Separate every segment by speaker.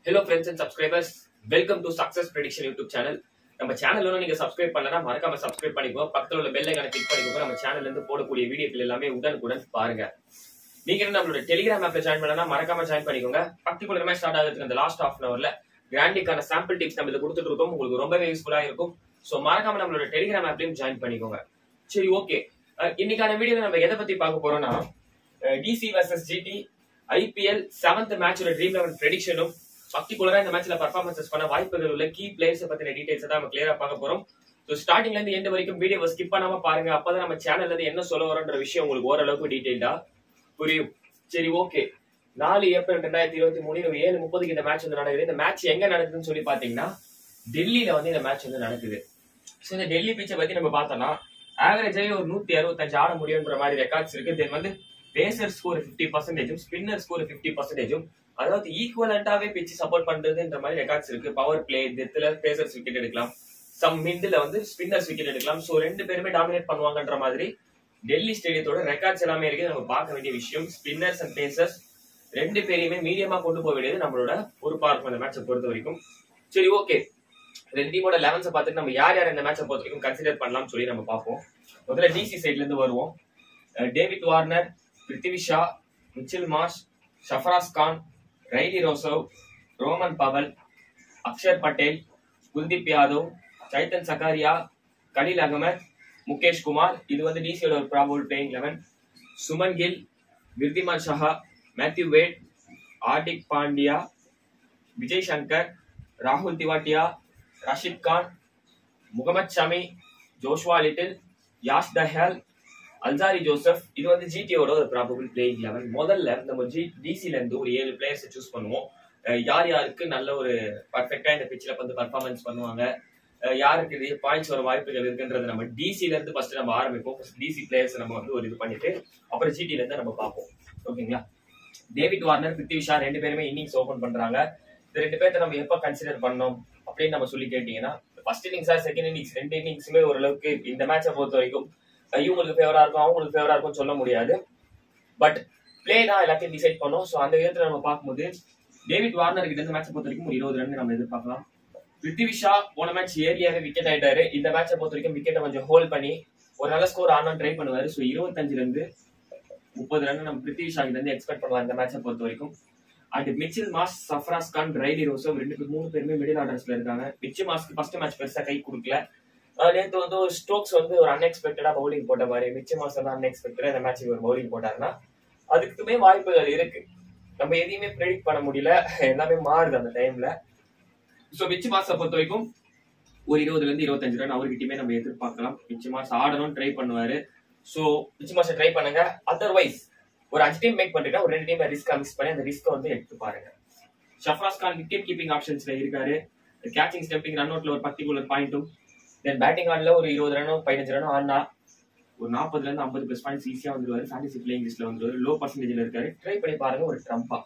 Speaker 1: Hello friends and subscribers welcome to success prediction YouTube channel நம்ம channel ஒன்றும் நீங்க subscribe பண்ணலன்னா மறக்காம சப்ஸ்கிரைப் பண்ணிக்கோ பக்கத்துல உள்ள பெல் ஐக்கான கிளிக் பண்ணிக்கோங்க நம்ம சேனல்ல இருந்து போடக்கூடிய வீடியோக்கள் எல்லாமே உடனுக்குடன் பாருங்க நீங்க இன்னும் நம்மளோட டெலிகிராம் ஆப்ல ஜாயின் பண்ணலாம் மறக்காம ஜாயின் பண்ணிக்கோங்க பர்டிகுலர் மேட்ச் ஸ்டார்ட் ஆகிறதுக்கு அந்த லாஸ்ட் ஹாஃப் அன் அவர்ல கிராண்டிக்கான சாம்பிள் டிப்ஸ் நம்ம இதில் கொடுத்துட்டு இருக்கோம் உங்களுக்கு ரொம்பவே யூஸ்ஃபுல்லா இருக்கும் ஸோ மறக்காம நம்மளோட டெலிகிராம் ஆப்லயும் ஜாயின் பண்ணிக்கோங்க சரி ஓகே இன்னைக்கான வீடியோல நம்ம எதை பத்தி பார்க்க போறோம்னா DC versus GT IPL seventh மேட்சோட ட்ரீம் லெவன் ப்ரெடிக்ஷனும் பர்டிகுலரா இந்த மேட்ச்ல பர்ஃபார்மன்சஸ் பண்ண வாய்ப்புகள் உள்ள கீ பிளேயர்ஸ் பத்தின டீடைல்ஸ் தான் நம்ம கிளியரா பார்க்க போறோம் ஸோ ஸ்டார்டிங்ல இருந்து எண்ட் வரைக்கும் வீடியோ ஸ்கிப் பண்ணாம பாருங்க அப்பதான் நம்ம சேனல்ல இருந்து என்ன சொல்ல வரோன்ற விஷயம் உங்களுக்கு ஓரளவுக்கு டீடைல்டா புரியும் சரி ஓகே நாலு ஏப்ரல் ரெண்டாயிரத்தி இருபத்தி மூணு ஒரு ஏழு முப்பதுக்கு இந்த மேட்ச் வந்து நடக்குது இந்த மேட்ச் எங்க நடக்குதுன்னு சொல்லி பாத்தீங்கன்னா டெல்லியில வந்து இந்த மேட்ச் வந்து நடக்குது ஸோ இந்த டெல்லி பிச்சை பத்தி நம்ம பார்த்தோம்னா ஆவரேஜாவே ஒரு நூத்தி அறுபத்தஞ்சு ஆட முடியுன்ற மாதிரி ரெக்கார்ட்ஸ் இருக்கு தென் வந்து பேசர் ஸ்கோர் ஃபிஃப்டி பர்சன்டேஜும் ஸ்பின்னர் ஸ்கோர் ஃபிஃப்டி பர்சன்டேஜும் அதாவது ஈக்குவலண்டாவே பிச்சு சப்போர்ட் பண்றதுன்ற மாதிரி ரெக்கார்ட்ஸ் இருக்கு பவர் பிளே டெத்துல பேசர்ஸ் விக்கெட் எடுக்கலாம் சம் மிண்டில் வந்து ஸ்பின்னர்ஸ் விக்கெட் எடுக்கலாம் ஸோ ரெண்டு பேருமே டாமினேட் பண்ணுவாங்கன்ற மாதிரி டெல்லி ஸ்டேடியத்தோட ரெக்கார்ட்ஸ் எல்லாமே இருக்கு நம்ம பார்க்க வேண்டிய விஷயம் ஸ்பின்னர்ஸ் அண்ட் பேசர்ஸ் ரெண்டு பேரையுமே மீடியமா கொண்டு போக வேண்டியது நம்மளோட பொறுப்பா இருக்கும் இந்த மேட்சை பொறுத்த வரைக்கும் சரி ஓகே ரெண்டு டீமோட லெவன்ஸை பார்த்துட்டு நம்ம யார் யார் இந்த மேட்சை பொறுத்த வரைக்கும் கன்சிடர் பண்ணலாம்னு சொல்லி நம்ம பார்ப்போம் முதல்ல டிசி சைட்ல இருந்து வருவோம் David Warner Prithvi Shaw Mitchell Marsh Sarfaraz Khan Rilee Rossouw Rovman Powell Axar Patel Kuldeep Yadav Chetan Sakariya Khaleel Ahmed Mukesh Kumar இது வந்து டிசியோட ஒரு probable playing eleven Shubman Gill Wriddhiman Saha Matthew Wade Hardik Pandya Vijay Shankar ராகுல் Tewatia Rashid Khan Mohammed Shami Joshua Little Yash Dayal Alzarri Joseph இது வந்து ஜிடியோட ஒரு ப்ராபபிள் பிளேயிங் லெவன் முதல்ல நம்ம ஜி டிசில இருந்து ஒரு ஏழு பிளேயர்ஸ் சூஸ் பண்ணுவோம் யார் யாருக்கு நல்ல ஒரு பர்ஃபெக்டா இந்த பிச்சில் வந்து பர்ஃபார்மன்ஸ் பண்ணுவாங்க யாருக்கு இது பாயிண்ட்ஸ் வர வாய்ப்புகள் இருக்குன்றது நம்ம டிசில இருந்து ஃபர்ஸ்ட் நம்ம ஆரம்பிப்போம் டிசி பிளேயர்ஸ் நம்ம வந்து ஒரு இது பண்ணிட்டு அப்புறம் ஜிடில இருந்து நம்ம பார்ப்போம் ஓகேங்களா டேவிட் வார்னர் பிருத்திவி ஷா ரெண்டு பேருமே இன்னிங்ஸ் ஓபன் பண்றாங்க இந்த ரெண்டு பேர்த்த நம்ம எப்ப கன்சிடர் பண்ணோம் அப்படின்னு நம்ம சொல்லி கேட்டீங்கன்னா ஃபர்ஸ்ட் இன்னிங்ஸா செகண்ட் இன்னிங்ஸ் ரெண்டு இன்னிங்ஸுமே ஓரளவுக்கு இந்த மேட்சை பொறுத்த வரைக்கும் இவங்களுக்கு ஃபேவரா இருக்கும் அவங்களுக்கு ஃபேவரா இருக்கும் சொல்ல முடியாது பட் பிளே தான் எல்லாத்தையும் டிசைட் பண்ணும் ஸோ அந்த விதத்துல நம்ம பார்க்கும்போது டேவிட் வார்னர் கிட்ட இந்த மேட்சை பொறுத்த வரைக்கும் ஒரு இருபது ரன் நம்ம எதிர்பார்க்கலாம் பிருத்திவி ஷா போன மேட்ச் ஏரியாவே விக்கெட் ஆயிட்டாரு இந்த மேட்சை பொறுத்த வரைக்கும் விக்கெட்டை கொஞ்சம் ஹோல்ட் பண்ணி ஒரு நல்ல ஸ்கோர் ஆனாலும் ட்ரை பண்ணுவாரு ஸோ இருபத்தஞ்சுல இருந்து முப்பது ரன் நம்ம பிருத்திவி ஷா கிட்ட இருந்து எக்ஸ்பெக்ட் பண்ணலாம் இந்த மேட்சை பொறுத்த வரைக்கும் and Mitchell Marsh Sarfaraz Khan Rilee Rossouw ரெண்டு பேர் மூணு பேருமே மிடில் ஆர்டர்ஸ்ல இருக்காங்க மிச்சில் மாஸ்க்கு ஃபர்ஸ்ட் மேட்ச் பெருசா கை கொடுக்கல நேற்று வந்து ஒரு ஸ்டோக்ஸ் வந்து ஒரு அன்எக்ஸ்பெக்டடா பவுலிங் போட்ட மாதிரி மிச்ச மாசம் தான் அன்எக்ஸ்பெக்டடா இந்த மேட்ச் ஒரு பவுலிங் போட்டாருன்னா அதுக்குமே வாய்ப்புகள் இருக்கு நம்ம எதையுமே ப்ரெடிக்ட் பண்ண முடியல எல்லாமே மாறுது அந்த டைம்ல ஸோ மிச்ச மாசத்தை பொறுத்த வரைக்கும் ஒரு இருபதுல இருந்து இருபத்தஞ்சு ரன் அவர்கிட்டயுமே நம்ம எதிர்பார்க்கலாம் மிச்ச மாசம் ஆடணும் ட்ரை பண்ணுவாரு ஸோ மிச்ச மாசம் ட்ரை பண்ணுங்க அதர்வைஸ் ஒரு அஞ்சு டீம் மேக் பண்றீங்கன்னா ஒரு ரெண்டு டீம் ரிஸ்க் மிஸ் பண்ணி அந்த ரிஸ்க் வந்து எடுத்து பாருங்க ஷஃப்ராஸ் கான் விக்கெட் கீப்பிங் ஆப்ஷன்ஸ்ல இருக்காரு கேச்சிங் ஸ்டெம்பிங் ரன் அவுட்ல ஒரு பர்டிகுலர் பாயிண்ட்டும் தென் பேட்டிங் ஆடல ஒரு இருபது ரனோ பதினஞ்சு ரனோ ஆடினா ஒரு நாற்பதுல இருந்து ஐம்பது பிளஸ் பாயிண்ட்ஸ் ஈஸியா வந்துருவாரு ஃபேண்டசி பிளேயிங் லிஸ்ட்ல வந்துருவாரு லோ பர்சன்டேஜ்ல இருக்காரு ட்ரை பண்ணி பாருங்க ஒரு ட்ரம்பா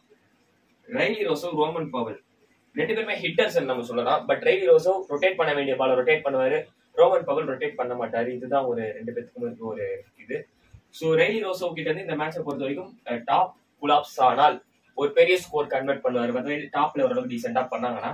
Speaker 1: ரைலி ரோசோ ரோமன் பவல் ரெண்டு பேருமே ஹிட்டர்ஸ் நம்ம சொல்லலாம் பட் ரைலி ரோசோ ரொட்டேட் பண்ண வேண்டிய பால ரொட்டேட் பண்ணுவாரு ரோமன் பவல் ரொட்டேட் பண்ண மாட்டாரு இதுதான் ஒரு ரெண்டு பேத்துக்கும் இருக்க ஒரு இது ஸோ ரைலி ரோசோ கிட்ட இருந்து இந்த மேட்சை பொறுத்த வரைக்கும் டாப் குலாப்ஸ் ஆனால் ஒரு பெரிய ஸ்கோர் கன்வெர்ட் பண்ணுவாரு மற்றபடி டாப்ல ஓரளவுக்கு டீசெண்டா பண்ணாங்கன்னா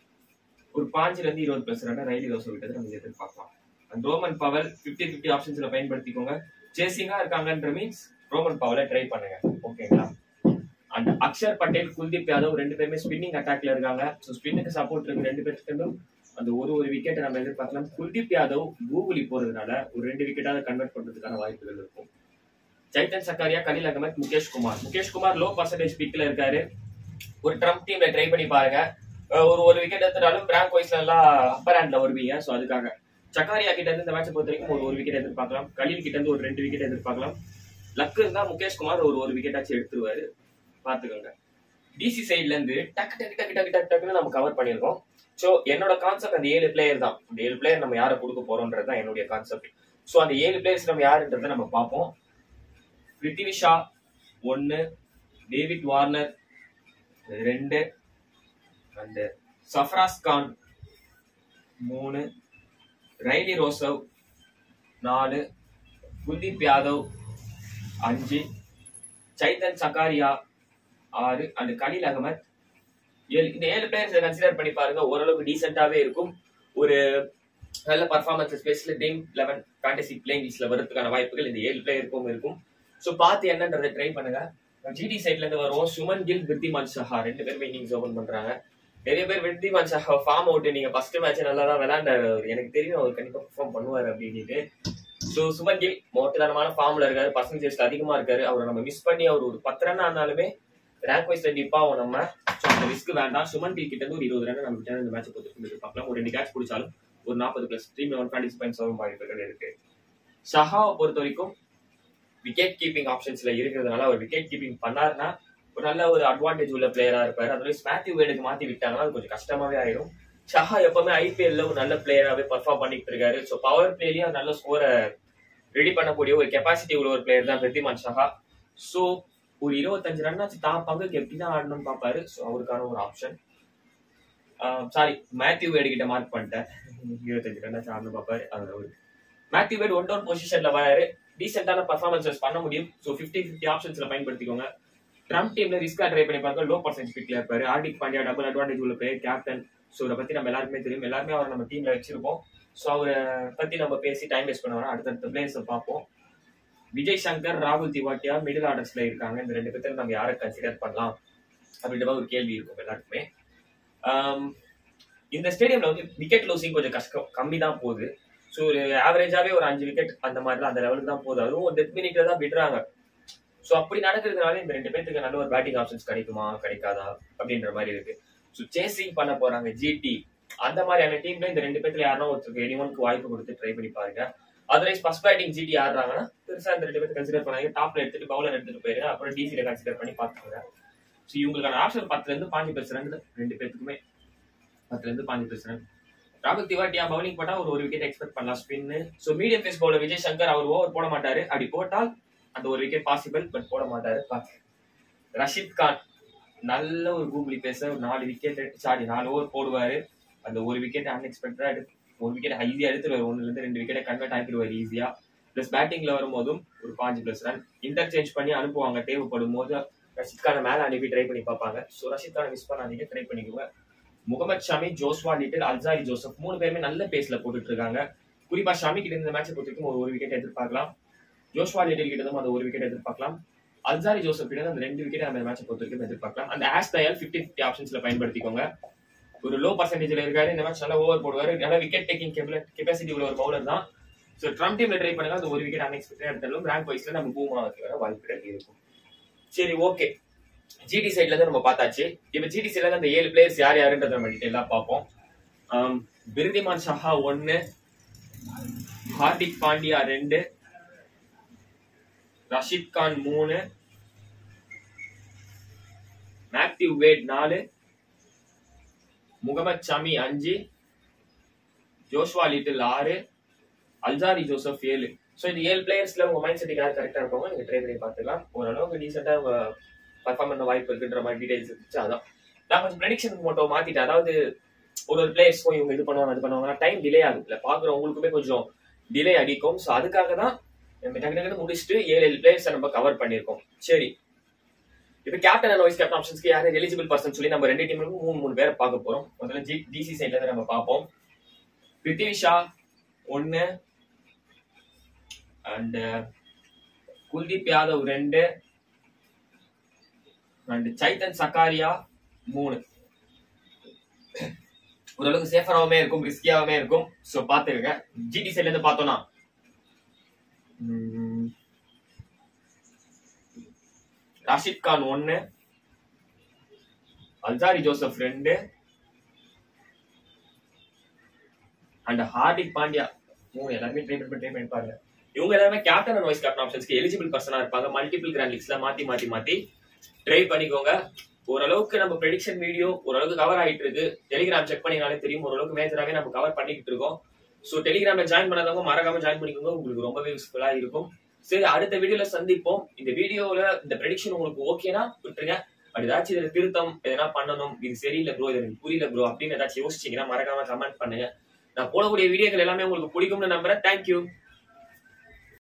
Speaker 1: ஒரு பாஞ்சுல இருந்து இருபது பிளஸ் ரன் ரைலி ரோசோ விட்டது நம்ம எதிர்பார்க்கலாம் and Rovman Powell fifty fifty ஆப்ஷன்ஸ்ல பயன்படுத்திக்கோங்க சேசிங்கா இருக்காங்கன்ற மீன்ஸ் ரோமன் பவலை ட்ரை பண்ணுங்க ஓகேங்களா அண்ட் அக்ஷர் பட்டேல் குல்தீப் யாதவ் ரெண்டு பேருமே ஸ்பின்னிங் அட்டாக்ல இருக்காங்க ஸோ ஸ்பின்னுக்கு சப்போர்ட் இருக்கு ரெண்டு பேருக்கும் அந்த ஒரு ஒரு விக்கெட்டை நம்ம எதிர்பார்க்கலாம் குல்தீப் யாதவ் கூகுளி போறதுனால ஒரு ரெண்டு விக்கெட்டாவது கன்வெர்ட் பண்றதுக்கான வாய்ப்புகள் இருக்கும் சைத்தன் சக்காரியா கலில் அகமத் முகேஷ் குமார் முகேஷ் குமார் லோ பர்சன்டேஜ் பிக்ல இருக்காரு ஒரு ட்ரம்ப் டீம்ல ட்ரை பண்ணி பாருங்க ஒரு ஒரு விக்கெட் எடுத்துட்டாலும் பிராங்க் வைஸ்ல எல்லாம் அப்பர் ஹேண்ட்ல வருவீங்க ஸோ அதுக்காக சக்காரியா கிட்ட இருந்து இந்த மேட்சை பொறுத்த வரைக்கும் ஒரு ஒரு விக்கெட் எதிர்பார்க்கலாம் கலில் கிட்ட இருந்து ஒரு ரெண்டு விக்கெட் எதிர்பார்க்கலாம் லக்கு இருந்தா முகேஷ் குமார் ஒரு ஒரு விக்கெட்டாச்சும் எடுத்துருவாரு பாத்துக்கோங்க டிசி சைட்ல இருந்து டக்கு டக்கு டக்கு டக்கு டக்கு டக்குன்னு நம்ம கவர் பண்ணிருக்கோம் ஸோ என்னோட கான்செப்ட் அந்த ஏழு பிளேயர் தான் அந்த ஏழு பிளேயர் நம்ம யாரை கொடுக்க போறோம்ன்றது தான் என்னுடைய கான்செப்ட் ஸோ அந்த ஏழு பிளேயர்ஸ் நம்ம யாருன்றதை நம்ம பார்ப்போம் பிருத்திவி ஷா ஒன்னு டேவிட் வார்னர் ரெண்டு அண்ட் சஃப்ராஸ் கான் மூணு ரைலி ரோசவ் நாலு குல்தீப் யாதவ் அஞ்சு சைத்தன் சகாரியா ஆறு அண்ட் கலீல் அகமத் ஏழு- இந்த ஏழு பிளேயர்ஸ் கன்சிடர் பண்ணி பாருங்க ஓரளவுக்கு டீசென்டாவே இருக்கும் ஒரு நல்ல பர்ஃபார்மன்ஸ் ஸ்பேஸ்ல டீம் லெவன் ஃபேண்டசி பிளேயிங் லிஸ்ட்ல வரதுக்கான வாய்ப்புகள் இந்த ஏழு பிளேயருக்கும் இருக்கும் ஸோ பார்த்து என்னன்றதை ட்ரை பண்ணுங்க ஜிடி சைட்ல இருந்து வருவோம் சுமன் கில் விருத்திமான் சஹா ரெண்டு பேருமே இன்னிங்ஸ் ஓபன் பண்றாங்க நிறைய பேர் விருத்திமான் சஹா ஃபார்ம் அவுட் நீங்க ஃபர்ஸ்ட் மேட்ச் நல்லா தான் விளையாண்டாரு அவரு. எனக்கு தெரியும் அவர் கண்டிப்பா பெர்ஃபார்ம் பண்ணுவாரு அப்படின்ட்டு ஸோ சுமன் கில் மோட்டதானமான ஃபார்ம்ல இருக்காரு பர்சன்டேஜ் அதிகமா இருக்காரு அவரை நம்ம மிஸ் பண்ணி அவர் ஒரு பத்து ரன் ஆனாலுமே ரேங்க் வைஸ்ல டிப்பாவும் நம்ம ஸோ அந்த ரிஸ்க் வேண்டாம் சுமன் கில் கிட்ட இருந்து ஒரு இருபது ரன் நம்ம கிட்ட இந்த மேட்ச் பொறுத்து பார்க்கலாம் ஒரு ரெண்டு கேட்ச் பிடிச்சாலும் ஒரு நாற்பது plus three one twenty points ஆகும் வாய்ப்புகள் இருக்கு ஷஹாவை பொறுத்த வரைக்கும் விக்கெட் கீப்பிங் ஆப்ஷன்ஸ்ல இருக்கிறதுனால அவர் விக்கெட் கீப்பிங் பண்ணாருன்னா ஒரு நல்ல ஒரு அட்வான்டேஜ் உள்ள பிளேயரா இருப்பாரு அதுவே மேத்யூ வேடுக்கு மாத்தி விட்டாங்கன்னா அது கொஞ்சம் கஷ்டமாவே ஆயிடும் ஷஹா எப்பவுமே ஐபிஎல்ல ஒரு நல்ல பிளேயராகவே பர்ஃபார்ம் பண்ணிட்டு இருக்காரு ஸோ பவர் பிளேலயும் நல்ல ஸ்கோரை ரெடி பண்ணக்கூடிய ஒரு கெப்பாசிட்டி உள்ள ஒரு பிளேயர் தான் விருத்திமான் ஷஹா ஸோ ஒரு இருபத்தஞ்சு ரன் ஆச்சு தான் பங்குக்கு எப்படி தான் ஆடணும்னு பார்ப்பாரு ஸோ அவருக்கான ஒரு ஆப்ஷன் சாரி மேத்யூ வேடு கிட்ட மார்க் பண்ணிட்டேன் இருபத்தஞ்சு ரன் ஆச்சு ஆடணும் பார்ப்பாரு அது அவரு மேத்யூ வேட் ஒன் டவுன் பொசிஷன்ல வராரு டீசென்டான பர்ஃபார்மன்சஸ் பண்ண முடியும் ஸோ ஃபிஃப்டி ஃபிஃப்டி ஆப்ஷன்ஸ்ல பயன்படுத்திக்கோங்க ட்ரம்ப் டீம்ல ரிஸ்கா ட்ரை பண்ணி பார்க்க லோ பர்சன்ட் பிக்ல இருப்பாரு ஹார்திக் பாண்டியா டபுள் அட்வான்டேஜ் உள்ள பிளேயர் கேப்டன் ஸோ இதை பத்தி நம்ம எல்லாருமே தெரியும் எல்லாருமே அவரை நம்ம டீம்ல வச்சிருப்போம் ஸோ அவரை பத்தி நம்ம பேசி டைம் வேஸ்ட் பண்ண வேணாம் அடுத்தடுத்த பிளேயர்ஸ் பார்ப்போம் விஜய் சங்கர் ராகுல் திவாட்டியா மிடில் ஆர்டர்ஸ்ல இருக்காங்க இந்த ரெண்டு பேர்த்துல நம்ம யாரை கன்சிடர் பண்ணலாம் அப்படின்ற மாதிரி ஒரு கேள்வி இருக்கும் எல்லாருக்குமே ஆம், இந்த ஸ்டேடியம்ல வந்து விக்கெட் லூசிங் கொஞ்சம் கஷ்டம் கம்மி தான் போகுது ஸோ ஒரு ஆவரேஜாவே ஒரு அஞ்சு விக்கெட் அந்த மாதிரி தான் அந்த லெவலுக்கு தான் போகுது அதுவும் ஒரு டெத் மினிட்ல தான் விடுறாங்க ஸோ அப்படி நடக்கிறதுனால இந்த ரெண்டு பேர்த்துக்கு நல்ல ஒரு பேட்டிங் ஆப்ஷன்ஸ் கிடைக்குமா கிடைக்காதா அப்படின்ற மாதிரி இருக்கு ஸோ சேசிங் பண்ண போறாங்க ஜிடி அந்த மாதிரியான டீம்ல இந்த ரெண்டு பேர்த்துல யாரும் ஒருத்தருக்கு எனிவனுக்கு வாய்ப்பு கொடுத்து ட்ரை பண்ணி பாருங்க அதர்வைஸ் ஃபர்ஸ்ட் பேட்டிங் ஜிடி ஆடுறாங்கன்னா பெருசா இந்த ரெண்டு பேர்த்து கன்சிடர் பண்ணாங்க டாப்ல எடுத்துட்டு பவுலர் எடுத்துட்டு போயிருங்க அப்புறம் டிசில கன்சிடர் பண்ணி பார்த்துக்கோங்க ஸோ இவங்களுக்கான ஆப்ஷன் பத்துல இருந்து பாஞ்சு பெர்ஸ் ரன் ரெண்டு பேர்த்துக்குமே பத்துல இருந்து பாஞ்சு பெர்ஸ் ரன் ராகுல் திவாட்டியா பவுலிங் போட்டா ஒரு ஒரு விக்கெட் எக்ஸ்பெக்ட் பண்ணலாம் spin so medium pace bowler Vijay Shankar அவர் ஓவர் போட மாட்டாரு அப்படி போட்டால் அந்த ஒரு விக்கெட் பாசிபிள் பட் போட மாட்டாரு பாத்து ரஷீத் கான் நல்ல ஒரு கூகுளி பேச ஒரு நாலு விக்கெட் சாரி நாலு ஓவர் போடுவாரு அந்த ஒரு விக்கெட் அன்எக்ஸ்பெக்டடா எடுத்து ஒரு விக்கெட் ஈஸியா எடுத்துருவாரு ஒண்ணுல இருந்து ரெண்டு விக்கெட்டை கன்வெர்ட் ஆக்கிடுவாரு ஈஸியா பிளஸ் பேட்டிங்ல வரும்போதும் ஒரு பாஞ்சு பிளஸ் ரன் இன்டர்சேஞ்ச் பண்ணி அனுப்புவாங்க தேவைப்படும் போது ரஷீத் கானை மேல அனுப்பி ட்ரை பண்ணி பார்ப்பாங்க ஸோ ரஷீத் கானை மிஸ் பண்ணாதீங்க ட்ரை பண்ணிக்கோங்க Mohammed Shami Joshua Little Alzarri Joseph மூணு பேருமே நல்ல பேஸ்ல போட்டுட்டு இருக்காங்க குறிப்பா ஷமி கிட்ட இந்த மேட்சை பொறுத்த வரைக்கும் ஒரு ஒரு விக்கெட் எதிர்பார்க்கலாம் ஜோஸ்வா லிட்டில் கிட்ட இருந்தும் அந்த ஒரு விக்கெட் எதிர்பார்க்கலாம் அல்சாரி ஜோசப் கிட்ட இருந்து அந்த ரெண்டு விக்கெட் நம்ம மேட்சை பொறுத்த வரைக்கும் எதிர்பார்க்கலாம் அந்த ஆஷ் தயால் ஃபிஃப்டி ஃபிஃப்டி ஆப்ஷன்ஸ்ல பயன்படுத்திக்கோங்க ஒரு லோ பர்சன்டேஜ்ல இருக்காரு இந்த மேட்ச் நல்லா ஓவர் போடுவாரு நல்ல விக்கெட் டேக்கிங் கெப்பாசிட்டி உள்ள ஒரு பவுலர் தான் ஸோ ட்ரம் டீம்ல ட்ரை பண்ணுங்க அந்த ஒரு விக்கெட் அன்எக்ஸ்பெக்டட் எடுத்தாலும் ரேங்க் வைஸ்ல நம்ம பூம் ஆகிறதுக்கு வர வாய்ப்புகள் இருக்கும் சரி ஓகே ஜிடி சைட்ல இருந்து நம்ம பார்த்தாச்சு இப்ப ஜிடி சைட்ல இருந்து அந்த ஏழு பிளேயர்ஸ் யார் யாருன்றத நம்ம டீட்டெயிலா பார்ப்போம் ஆம், விருதிமான் ஷஹா ஒன்னு ஹார்திக் பாண்டியா ரெண்டு ரஷீத் கான் மூணு மேத்யூ வேட் நாலு முகமது ஷமி அஞ்சு ஜோஷ்வா லிட்டில் ஆறு அல்சாரி ஜோசப் ஏழு ஸோ இந்த ஏழு பிளேயர்ஸ்ல உங்க மைண்ட் செட்டுக்கு யார் கரெக்டா இருப்பாங்க நீங்க ட்ரை பண்ணி பார்த்துக்கலாம் ஓரளவுக்கு டீசெண்டா உங்க பர்ஃபார்ம் பண்ண வாய்ப்பு இருக்குன்ற மாதிரி டீடைல்ஸ் இருந்துச்சு அதான் நான் கொஞ்சம் ப்ரெடிக்ஷன் மட்டும் மாத்திட்டேன் அதாவது ஒரு ஒரு பிளேயர்ஸ்க்கும் இவங்க இது பண்ணுவாங்க அது பண்ணுவாங்க டைம் டிலே ஆகுதுல பாக்குறவங்களுக்குமே கொஞ்சம் டிலே அடிக்கும் ஸோ அதுக்காக தான் நம்ம டக்கு டக்குனு முடிச்சுட்டு ஏழு ஏழு பிளேயர்ஸை நம்ம கவர் பண்ணியிருக்கோம் சரி இப்போ கேப்டன் அண்ட் வைஸ் கேப்டன் ஆப்ஷன்ஸ்க்கு யாரு எலிஜிபிள் பர்சன் சொல்லி நம்ம ரெண்டு டீமுக்கும் மூணு மூணு பேரை பார்க்க போறோம் முதல்ல ஜி டிசி சைட்ல இருந்து நம்ம பார்ப்போம் பிருத்திவி ஷா ஒன்னு அண்ட் குல்தீப் யாதவ் ரெண்டு அண்ட் சைத்தன் சக்காரியா மூணு ஓரளவுக்கு சேஃபராகவுமே இருக்கும் ரிஸ்கியாகவுமே இருக்கும் ஸோ பார்த்துருங்க ஜிடி சைட்ல இருந்து பார்த்தோம்னா உம், ராஷித் கான் ஒன்னு அல்சாரி ஜோசப் ரெண்டு அண்ட் ஹார்திக் பாண்டியா மூணு எல்லாருமே ட்ரை பண்ணி ட்ரை பண்ணி பாருங்க இவங்க எல்லாருமே கேப்டன் அண்ட் வைஸ் கேப்டன் ஆப்ஷன்ஸ்க்கு எலிஜிபிள் பர்சனா இருப்பாங்க மல்டிபிள் கிராண்ட் லீக்ஸ்ல மாத்தி மாத்தி மாத்தி ட்ரை பண்ணிக்கோங்க ஓரளவுக்கு நம்ம ப்ரெடிக்ஷன் வீடியோ ஓரளவுக்கு கவர் ஆயிட்டு இருக்கு டெலிகிராம் செக் பண்ணினாலே தெரியும் ஓரளவுக்கு மேஜராகவே நம்ம கவர் பண்ணிக்கிட்டு இருக்கோம் ஸோ டெலிகிராம்ல ஜாயின் பண்ணாதவங்க மறக்காம ஜாயின் பண்ணிக்கோங்க உங்களுக்கு ரொம்பவே யூஸ்ஃபுல்லா இருக்கும் சரி அடுத்த வீடியோல சந்திப்போம் இந்த வீடியோல இந்த ப்ரெடிக்ஷன் உங்களுக்கு ஓகேனா விட்டுருங்க அப்படி ஏதாச்சும் இதுல திருத்தம் எதனா பண்ணணும் இது சரியில்லை ப்ரோ இது எனக்கு புரியல ப்ரோ அப்படின்னு ஏதாச்சும் யோசிச்சீங்கன்னா மறக்காம கமெண்ட் பண்ணுங்க நான் போடக்கூடிய வீடியோக்கள் எல்லாமே உங்களுக்கு பிடிக்கும்னு நம்புறேன் தேங்க்யூ